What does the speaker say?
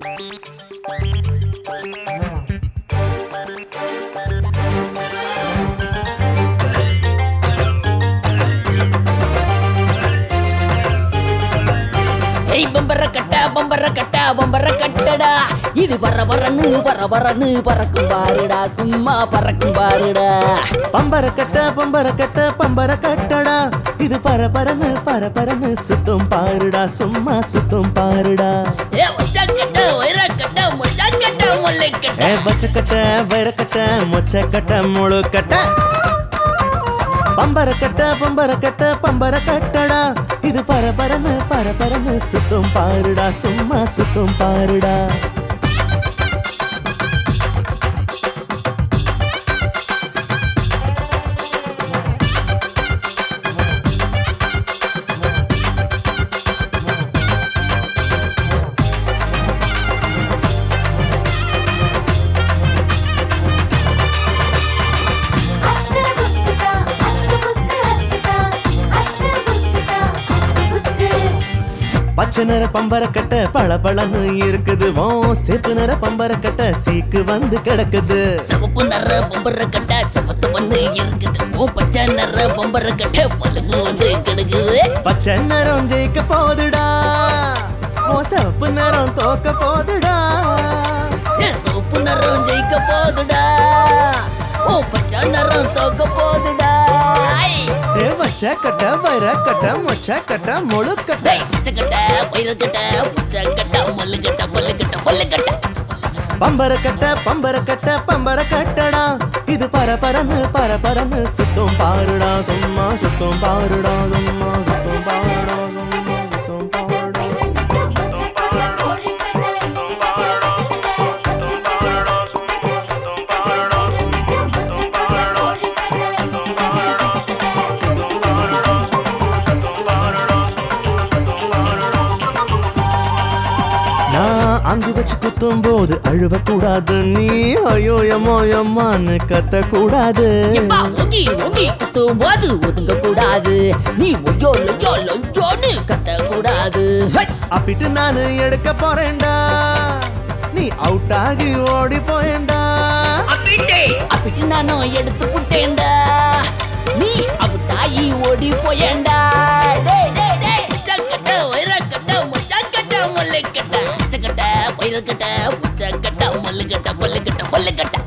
ஏய் பம்பர கட்ட பம்பர கட்ட பம்பர கட்டடா இது வர வரன்னு வர வரன்னு பறக்கும் பாருடா சும்மா பறக்கும் பாருடா பம்பர கட்ட பம்பர கட்ட பம்பர கட்டடா இது பரபரன்னு பரபரன்னு சுத்தும் பாருடா சும்மா சுத்தும் பாருடா ஏ வச்சா கட்ட வைர கட்ட மொச்சா கட்ட முல்லை கட்ட ஏ வச்ச கட்ட வைர கட்ட மொச்ச கட்ட முழு கட்ட பம்பர கட்ட பம்பர கட்ட பம்பர கட்டடா இது பரபரன்னு பரபரன்னு சுத்தும் பாருடா சும்மா சுத்தும் பாருடா Asker buskata, asker busker askata, asker buskata, asker busker. பச்சை நிற பம்பர கட்ட பளபளன்னு இருக்குது ஓ சேத்து நிற பம்பர கட்ட சீக்கு வந்து கிடக்குது சிவப்பு நிற பொம்பர கட்ட சிவத்து வந்து இருக்குது ஓ பச்சை நிற பொம்பர கட்ட பழுகு வந்து கிடக்குது பச்சை நிறம் ஜெயிக்க போதுடா ஓ சிவப்பு நிறம் தோக்க போதுடா ஏ சிவப்பு நிறம் ஜெயிக்க போதுடா ஓ பச்சை நிறம் தோக்க போதுடா ஐ! ஏ வச்ச கட்ட வைர கட்ட மொச்ச கட்ட முழு கட்ட டேய், பச்சை கட்ட பயிர கட்ட பச்சை கட்ட மல்லு கட்ட மல்லு கட்ட மல்லு கட்ட பம்பர கட்ட பம்பர கட்ட பம்பர கட்டடா இது பரபரன்னு பரபரன்னு சுத்தும் பாருடா சும்மா சுத்தும் பாருடா சும்மா சுத்தும் பாருடா சும்மா சுத்தும் பாருடா பச்சை கொண்ட கோழி கட்டை பச்சை பச்சை கொண்ட கோழி நான் அங்கு வச்சு குத்தும் போது அழுவ கூடாது நீ ஐயோ எம்மோ எம்மான்னு கத்த கூடாது எப்பா ஒங்கி ஒங்கி குத்தும் போது ஒதுங்க கூடாது நீ ஒய்யோ லொய்யோ லொய்யோன்னு கத்த கூடாது ஹை! அப்பிட்டு நானு எடுக்க போறேன்டா நீ அவுட் ஆகி ஓடி போயேன்டா அப்பிட்டே அப்பிட்டு நானும் எடுத்து புட்டேன்டா நீ அவுட்டாயி ஓடி போயேன்டா டேய் டேய் டேய் சக்கட்ட வைர கட்ட முச்சா கட்ட முல்லை கட்ட சக்கட்ட வைர கட்ட முச்சா கட்ட மல்லு கட்ட மல்லு கட்ட மல்லு கட்ட